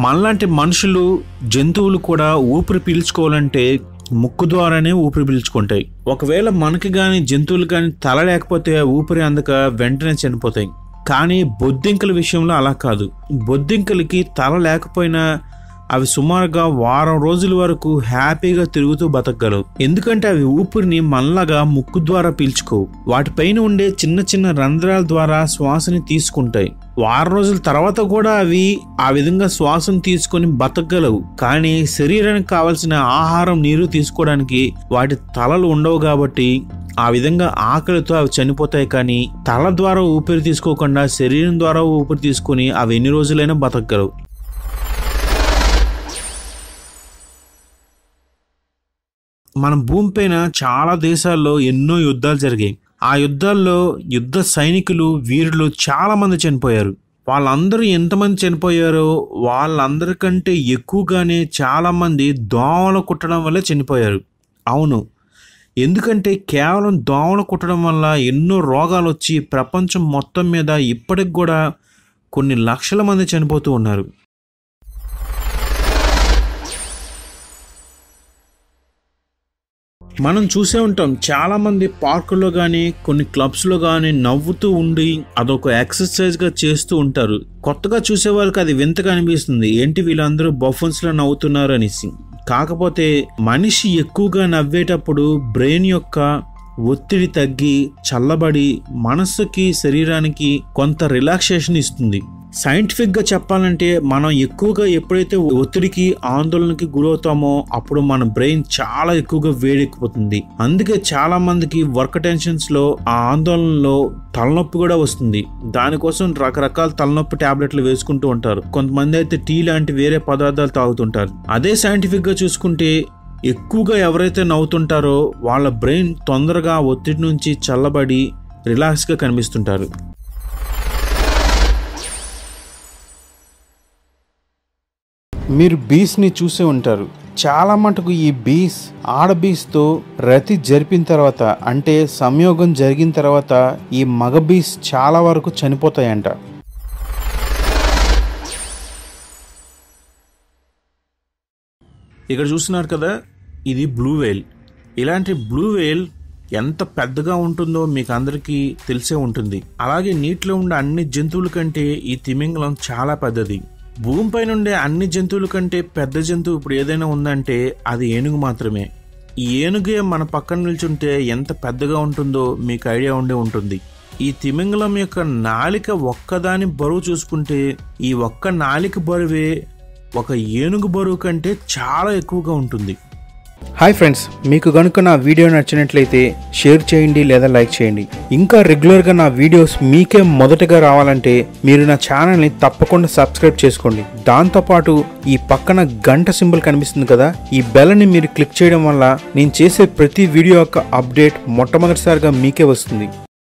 మనలాంటి మనుషులు జంతువులు కూడా ఊపిరి పీల్చుకోవాలంటే ముక్కు ద్వారానే ఊపిరి పీల్చుకుంటాయి ఒకవేళ మనకి కానీ జంతువులు కానీ తల లేకపోతే ఊపిరి అందక వెంటనే చనిపోతాయి కానీ బొద్దింకల విషయంలో అలా కాదు బొద్దింకలకి తల లేకపోయినా అవి సుమారుగా వారం రోజుల వరకు హ్యాపీగా తిరుగుతూ బతకగలవు ఎందుకంటే అవి ఊపిరిని మనలాగా ముక్కు ద్వారా పీల్చుకోవు వాటిపైన ఉండే చిన్న చిన్న రంధ్రాల ద్వారా శ్వాసని తీసుకుంటాయి వారం రోజుల తర్వాత కూడా అవి ఆ విధంగా శ్వాసను తీసుకొని బతకగలవు కానీ శరీరానికి కావలసిన ఆహారం నీరు తీసుకోవడానికి వాటి తలలు ఉండవు కాబట్టి ఆ విధంగా ఆకలితో అవి చనిపోతాయి కానీ తల ద్వారా ఊపిరి తీసుకోకుండా శరీరం ద్వారా ఊపిరి తీసుకొని అవి ఎన్ని రోజులైనా బతకగలవు మన భూమిపైన చాలా దేశాల్లో ఎన్నో యుద్ధాలు జరిగాయి ఆ యుద్ధాల్లో యుద్ధ సైనికులు వీరులు చాలా మంది చనిపోయారు వాళ్ళందరూ ఎంతమంది చనిపోయారో వాళ్ళందరికంటే ఎక్కువగానే చాలా మంది దోమలు కుట్టడం వల్ల చనిపోయారు అవును ఎందుకంటే కేవలం దోమలు కుట్టడం వల్ల ఎన్నో రోగాలు వచ్చి ప్రపంచం మొత్తం మీద ఇప్పటికి కూడా కొన్ని లక్షల మంది చనిపోతూ ఉన్నారు మనం చూసే ఉంటాం చాలా మంది పార్కుల్లో కానీ కొన్ని క్లబ్స్లో కానీ నవ్వుతూ ఉండి అదొక ఎక్సర్సైజ్గా చేస్తూ ఉంటారు కొత్తగా చూసే వాళ్ళకి అది వింతగా అనిపిస్తుంది ఏంటి వీళ్ళందరూ బఫన్స్లో నవ్వుతున్నారు అనేసి కాకపోతే మనిషి ఎక్కువగా నవ్వేటప్పుడు బ్రెయిన్ యొక్క ఒత్తిడి తగ్గి చల్లబడి మనస్సుకి శరీరానికి కొంత రిలాక్సేషన్ ఇస్తుంది సైంటిఫిక్ గా చెప్పాలంటే మనం ఎక్కువగా ఎప్పుడైతే ఒత్తిడికి ఆందోళనకి గురవుతామో అప్పుడు మన బ్రెయిన్ చాలా ఎక్కువగా వేడెక్కిపోతుంది అందుకే చాలా మందికి వర్క్ టెన్షన్స్ లో ఆ ఆందోళనలో తలనొప్పి కూడా వస్తుంది దానికోసం రకరకాల తలనొప్పి టాబ్లెట్లు వేసుకుంటూ ఉంటారు కొంతమంది అయితే టీ లాంటి వేరే పదార్థాలు తాగుతుంటారు అదే సైంటిఫిక్ గా చూసుకుంటే ఎక్కువగా ఎవరైతే నవ్వుతుంటారో వాళ్ళ బ్రెయిన్ తొందరగా ఒత్తిడి నుంచి చల్లబడి రిలాక్స్గా కనిపిస్తుంటారు మీరు బీస్ని చూసే ఉంటారు చాలా మటుకు ఈ బీస్ ఆడ బీస్తో రతి జరిపిన తర్వాత అంటే సంయోగం జరిగిన తర్వాత ఈ మగ బీస్ చాలా వరకు చనిపోతాయంట ఇక్కడ చూస్తున్నారు కదా ఇది బ్లూ వేల్ ఇలాంటి బ్లూ వేల్ ఎంత పెద్దగా ఉంటుందో మీకు అందరికీ తెలిసే ఉంటుంది అలాగే నీటిలో ఉండే అన్ని జంతువుల కంటే ఈ తిమింగలం చాలా పెద్దది భూమిపైన ఉండే అన్ని జంతువుల కంటే పెద్ద జంతువు ఇప్పుడు ఏదైనా ఉందంటే అది ఏనుగు మాత్రమే ఈ ఏనుగే మన పక్కన నిల్చుంటే ఎంత పెద్దగా ఉంటుందో మీకు ఐడియా ఉండే ఉంటుంది ఈ తిమింగలం యొక్క నాలిక ఒక్కదాని బరువు చూసుకుంటే ఈ ఒక్క నాలిక బరువే ఒక ఏనుగు బరువు కంటే చాలా ఎక్కువగా ఉంటుంది హాయ్ ఫ్రెండ్స్ మీకు కనుక నా వీడియో నచ్చినట్లయితే షేర్ చేయండి లేదా లైక్ చేయండి ఇంకా రెగ్యులర్గా నా వీడియోస్ మీకే మొదటగా రావాలంటే మీరు నా ఛానల్ని తప్పకుండా సబ్స్క్రైబ్ చేసుకోండి దాంతోపాటు ఈ పక్కన గంట సింబల్ కనిపిస్తుంది కదా ఈ బెల్ని మీరు క్లిక్ చేయడం వల్ల నేను చేసే ప్రతి వీడియో యొక్క అప్డేట్ మొట్టమొదటిసారిగా మీకే వస్తుంది